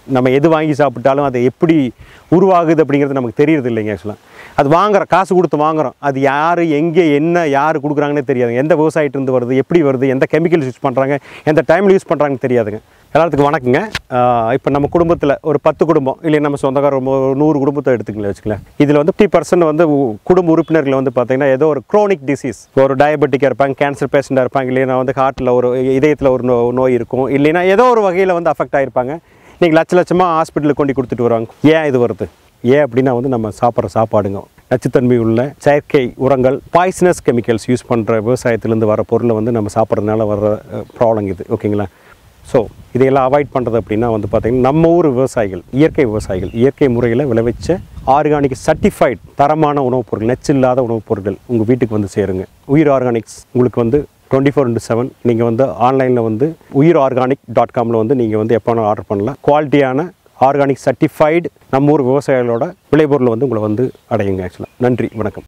நம்ம எது வாங்கி சாப்பிட்டாலும் அது எப்படி உருவாகுது அப்படிங்கிறது நமக்கு தெரியறது இல்லைங்க ஆக்சுவலாக அது வாங்குறோம் காசு கொடுத்து வாங்குறோம் அது யார் எங்கே என்ன யார் கொடுக்குறாங்கன்னே தெரியாது எந்த விவசாயிட்டிருந்து வருது எப்படி வருது எந்த கெமிக்கல்ஸ் யூஸ் பண்ணுறாங்க எந்த டைமில் யூஸ் பண்ணுறாங்கன்னு தெரியாதுங்க எல்லாத்துக்கும் வணக்கங்க இப்போ நம்ம குடும்பத்தில் ஒரு பத்து குடும்பம் இல்லை நம்ம சொந்தக்கார ஒரு மு- நூறு குடும்பத்தை எடுத்துக்கல வச்சுக்கலாம் இதில் வந்து ஃபிஃப்டி பர்சன்ட் வந்து உ- குடும்ப உறுப்பினர்கள் வந்து பார்த்தீங்கன்னா ஏதோ ஒரு க்ரோனிக் டிசீஸ் ஒரு டயபெட்டிக்காக இருப்பாங்க கேன்சர் பேஷண்ட்டாக இருப்பாங்க இல்லைன்னா வந்து ஹார்ட்டில் ஒரு இதயத்தில் ஒரு நோ நோய் இருக்கும் இல்லைன்னா ஏதோ ஒரு வகையில் வந்து அஃபெக்ட் ஆகிருப்பாங்க நீங்கள் லட்ச லட்சமாக ஹாஸ்பிட்டலுக்கு கொண்டு கொடுத்துட்டு வருவாங்க ஏன் இது வருது ஏன் அப்படின்னா வந்து நம்ம சாப்பிட்ற சாப்பாடுங்க நச்சுத்தன்மை உள்ள செயற்கை உரங்கள் பாய்சனஸ் கெமிக்கல்ஸ் யூஸ் பண்ணுற விவசாயத்திலேருந்து வர பொருளை வந்து நம்ம சாப்பிட்றதுனால வர்ற ப்ராப்ளம் இது ஓகேங்களா ஸோ இதையெல்லாம் அவாய்ட் பண்ணுறது அப்படின்னா வந்து பார்த்திங்கன்னா நம்ம ஊர் விவசாயிகள் இயற்கை விவசாயிகள் இயற்கை முறையில் விளைவிச்ச ஆர்கானிக் சர்டிஃபைட் தரமான உணவுப் பொருட்கள் நச்சில்லாத உணவுப் பொருட்கள் உங்கள் வீட்டுக்கு வந்து சேருங்க உயிர் ஆர்கானிக்ஸ் உங்களுக்கு வந்து டுவெண்ட்டி ஃபோர் இன்ட்டு செவன் நீங்கள் வந்து ஆன்லைனில் வந்து உயிர் ஆர்கானிக் டாட் காமில் வந்து நீங்கள் வந்து எப்போ வேணாலும் ஆர்டர் பண்ணலாம் குவாலிட்டியான ஆர்கானிக் சர்டிஃபைடு நம்ம ஊர் விவசாயிகளோட விளைபொருள் வந்து உங்களை வந்து அடையுங்க ஆக்சுவலாக நன்றி வணக்கம்